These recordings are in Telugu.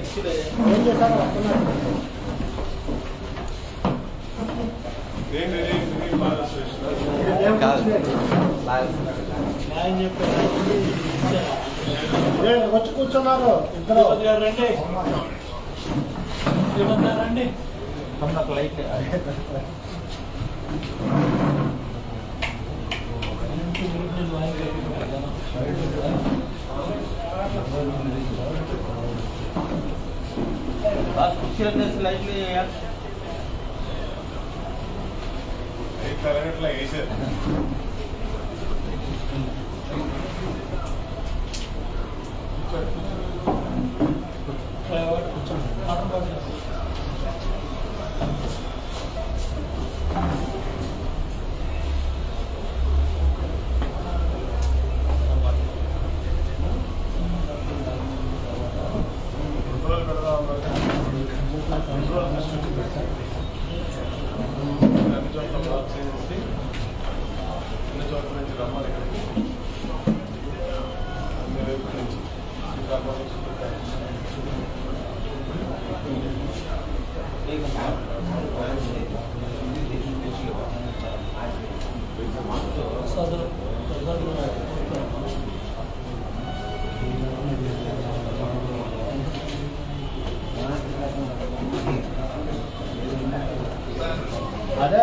ఏం చేశారు వస్తున్నారు నేను నేను నేను బాగా చేసిన న్యాయం చెప్పారు ఏ, వచ్చి కూర్చున్నారు ఇద్దరు రండి రండి ఐదు తరగట్లా వేసారు ఫోటోలు పెడదాం అన్ని చోట్ల బ్లాక్ చేసేసి అన్ని చోట్ల నుంచి రమ్మని ఇక్కడికి అన్ని వైపు నుంచి శ్రీకాకుళం నుంచి అదే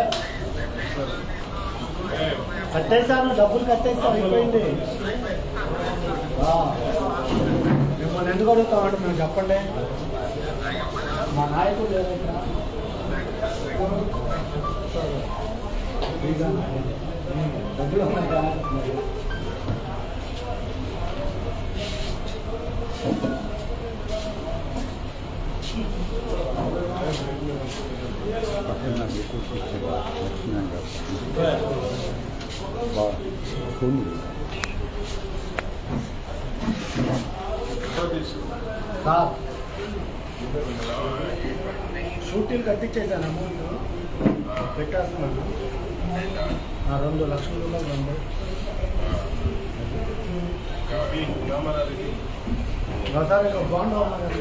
ఏ, కట్టేశాను డబ్బులు కట్టేసాను అయిపోయింది ఆ. మిమ్మల్ని ఎందుకు అడుగుతామంటే మేము చెప్పండి మా నాయకుడు లేరు ఇక్కడ. ఫ్రీగా డబ్బులు ఉన్నాయి కదా. ఫోటో తీసు సార్ షూటింగ్ కట్టించేసాను అమౌంట్ పెట్టేస్తున్నాను ఆ, రెండు లక్షల రూపాయలు రెండు ఈ రామారావుకి ఒకసారి ఇక బాండ్ అవ్వాలి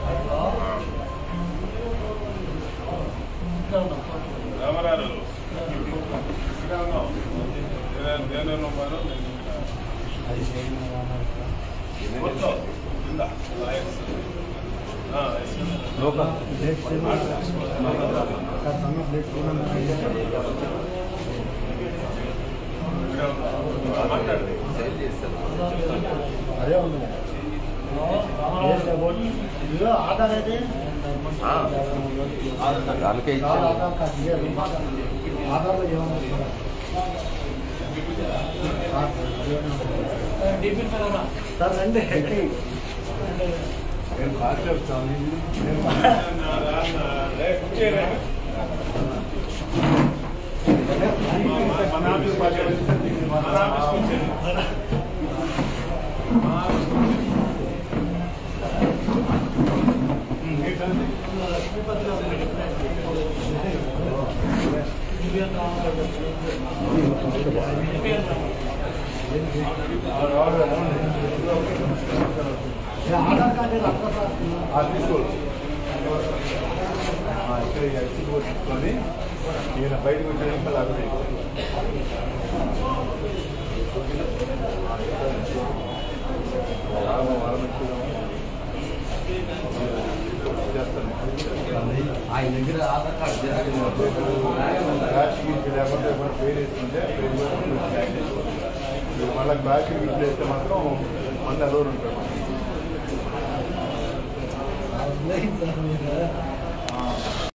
రామారావు ఇక్కడ ఉన్నాం నేను- నేను ఉన్నాను నేను ఇక్కడ. కూర్చో. కింద. లాయర్స్. ఆ, ఎస్. ఇక్కడ ఉన్నాం. మాట్లాడండి అదే ఉంది Yes, about- ఇదిగో ఆధార్ అయితే దానికే చాలా ఇచ్చాను ఆధార్ కార్డు లేదు ఆధార్లో ఏమన్నా ఉందా? సార్ రండి నేను బాగా చెప్తాను కూర్చోరా మన ఆఫీస్ బాగా మన ఆఫీస్ కూర్చోండి మా ఆఫీస్ కూర్చోండి ఆధార్ కార్డు ఏదో అక్కడ సార్ తీసుకోండి ఇక్కడ ఎక్సిట్ తీసుకొని ఈయన బయటకు వచ్చేదాకా లాగా ఆయన దగ్గర ఆధార్ కార్డు జరిగింది రాజకీయ లేకపోతే ఎవరు పేరు వేసుకుంటే పేరు వేసుకుని బ్యాక్ చేసుకోవాలి మీరు మళ్ళీ బ్యాక్ గిఫ్ట్ వేస్తే మాత్రం మన అలోన్ ఉంటారు లేదు సార్ మీరు